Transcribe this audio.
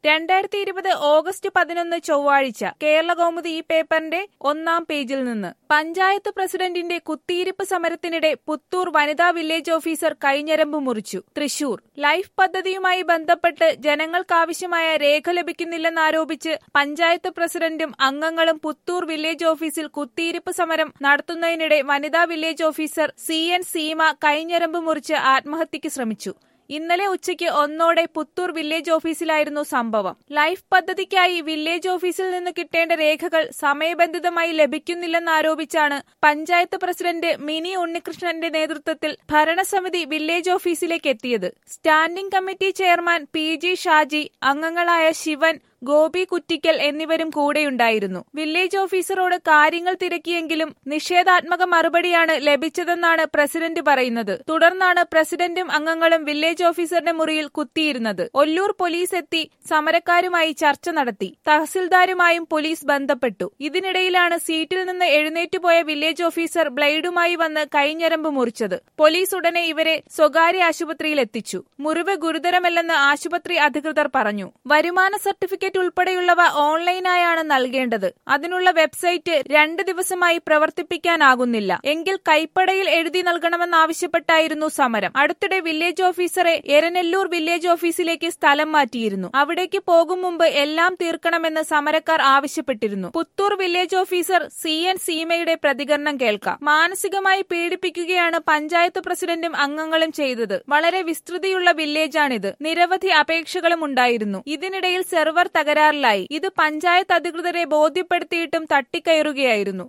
രണ്ടായിരത്തി ഇരുപത് ഓഗസ്റ്റ് പതിനൊന്ന് ചൊവ്വാഴ്ച കേരള കൗമുദി ഈ പേപ്പറിന്റെ ഒന്നാം പേജിൽ നിന്ന് പഞ്ചായത്ത് പ്രസിഡന്റിന്റെ കുത്തിയിരിപ്പ് സമരത്തിനിടെ പുത്തൂർ വനിതാ വില്ലേജ് ഓഫീസർ കൈഞ്ഞരമ്പ് മുറിച്ചു തൃശൂർ ലൈഫ് പദ്ധതിയുമായി ബന്ധപ്പെട്ട് ജനങ്ങൾക്കാവശ്യമായ രേഖ ലഭിക്കുന്നില്ലെന്നാരോപിച്ച് പഞ്ചായത്ത് പ്രസിഡന്റും അംഗങ്ങളും പുത്തൂർ വില്ലേജ് ഓഫീസിൽ കുത്തിയിരിപ്പ് സമരം നടത്തുന്നതിനിടെ വനിതാ village officer C N Seema കൈഞ്ഞരമ്പ് മുറിച്ച് ആത്മഹത്യക്ക് ശ്രമിച്ചു ഇന്നലെ ഉച്ചയ്ക്ക് ഒന്നോടെ പുത്തൂർ വില്ലേജ് ഓഫീസിലായിരുന്നു സംഭവം ലൈഫ് പദ്ധതിക്കായി വില്ലേജ് ഓഫീസിൽ നിന്ന് കിട്ടേണ്ട രേഖകൾ സമയബന്ധിതമായി ലഭിക്കുന്നില്ലെന്നാരോപിച്ചാണ് പഞ്ചായത്ത് പ്രസിഡന്റ് മിനി ഉണ്ണികൃഷ്ണന്റെ നേതൃത്വത്തിൽ ഭരണസമിതി വില്ലേജ് ഓഫീസിലേക്ക് എത്തിയത് standing committee chairman P G Shaji അംഗങ്ങളായ ശിവൻ ഗോപി കുറ്റിക്കൽ എന്നിവരും കൂടെയുണ്ടായിരുന്നു വില്ലേജ് ഓഫീസറോട് കാര്യങ്ങൾ തിരക്കിയെങ്കിലും നിഷേധാത്മക മറുപടിയാണ് ലഭിച്ചതെന്നാണ് പ്രസിഡന്റ് പറയുന്നത് തുടർന്നാണ് പ്രസിഡന്റും അംഗങ്ങളും വില്ലേജ് ഓഫീസറുടെ മുറിയിൽ കുത്തിയിരുന്നത് ഒല്ലൂർ പോലീസ് എത്തി സമരക്കാരുമായി ചർച്ച നടത്തി തഹസിൽദാരുമായും പോലീസ് ബന്ധപ്പെട്ടു ഇതിനിടയിലാണ് സീറ്റിൽ നിന്ന് എഴുന്നേറ്റുപോയ വില്ലേജ് ഓഫീസർ ബ്ലേഡുമായി വന്ന് കൈഞ്ഞരമ്പ് മുറിച്ചത് പോലീസ് ഉടനെ ഇവരെ സ്വകാര്യ ആശുപത്രിയിൽ എത്തിച്ചു മുറിവ് ഗുരുതരമല്ലെന്ന് ആശുപത്രി അധികൃതർ പറഞ്ഞു വരുമാന സർട്ടിഫിക്കറ്റ് സർട്ടിഫിക്കറ്റ് ഉൾപ്പെടെയുള്ളവ ഓൺലൈനായാണ് നൽകേണ്ടത് അതിനുള്ള വെബ്സൈറ്റ് രണ്ട് ദിവസമായി പ്രവർത്തിപ്പിക്കാനാകുന്നില്ല എങ്കിൽ കൈപ്പടയിൽ എഴുതി നൽകണമെന്നാവശ്യപ്പെട്ടായിരുന്നു സമരം അടുത്തിടെ വില്ലേജ് ഓഫീസറെ എരനെല്ലൂർ വില്ലേജ് ഓഫീസിലേക്ക് സ്ഥലം മാറ്റിയിരുന്നു അവിടേക്ക് പോകും മുമ്പ് എല്ലാം തീർക്കണമെന്ന് സമരക്കാർ ആവശ്യപ്പെട്ടിരുന്നു Puthur village officer C N സീമയുടെ പ്രതികരണം കേൾക്കാം മാനസികമായി പീഡിപ്പിക്കുകയാണ് പഞ്ചായത്ത് പ്രസിഡന്റും അംഗങ്ങളും ചെയ്തത് വളരെ വിസ്തൃതിയുള്ള വില്ലേജാണിത് നിരവധി അപേക്ഷകളും ഉണ്ടായിരുന്നു ഇതിനിടയിൽ സെർവർ തകരാറിലായി ഇത് പഞ്ചായത്ത് അധികൃതരെ ബോധ്യപ്പെടുത്തിയിട്ടും തട്ടിക്കയറുകയായിരുന്നു